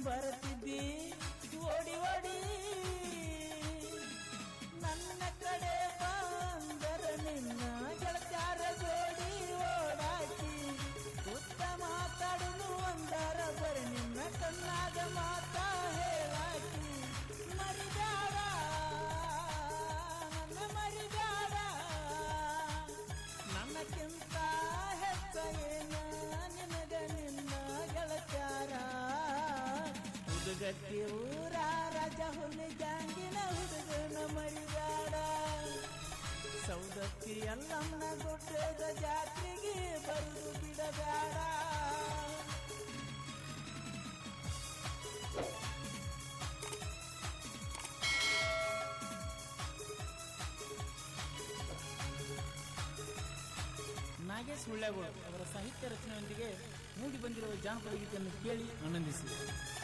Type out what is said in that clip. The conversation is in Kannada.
ಬರ್ತಿದ್ದಿ ಓಡಿ ಓಡಿ ನನ್ನ ಕಡೆ ಬಂದರ ನಿನ್ನ ಗೆಳತ್ಯಾರ ಜೋಡಿ ಓಡಾಕಿ ಉತ್ತ ಮಾತಾಡಲು ಒಂದರ ಬರ ನಿನ್ನ ಕಣ್ಣಾಗ ಮಾತಾ ಹೇಳಾಕಿ ಮರಿದಾಡ ನನ್ನ ಮರಿದಾಡ ನನ್ನಕ್ಕಿಂತ ಹೆಚ್ಚ ಏನ ನಿನಗ ನಿನ್ನ ಗೆಳತ್ಯಾರ ಹುಡುಗಟ್ಟಿ ಊರ ರಾಜ ಹುಲಿ ಜಾಂಗಿನ ಹುಡುಗನ ಮರಿದಾಡ ಸೌದತ್ತಿ ಎಲ್ಲಮ್ಮ ಗುಡ್ಡದ ಜಾತ್ರೆಗೆ ಬರುದು ಬಿಡಬೇಡ ನಾಗೇಶ್ ಹುಳ್ಳೆಗೋಳು ಅವರ ಸಾಹಿತ್ಯ ರಚನೆಯೊಂದಿಗೆ ಮೂಡಿ ಬಂದಿರುವ ಜಾನಪದ ಗೀತೆಯನ್ನು ಕೇಳಿ ಆನಂದಿಸಿ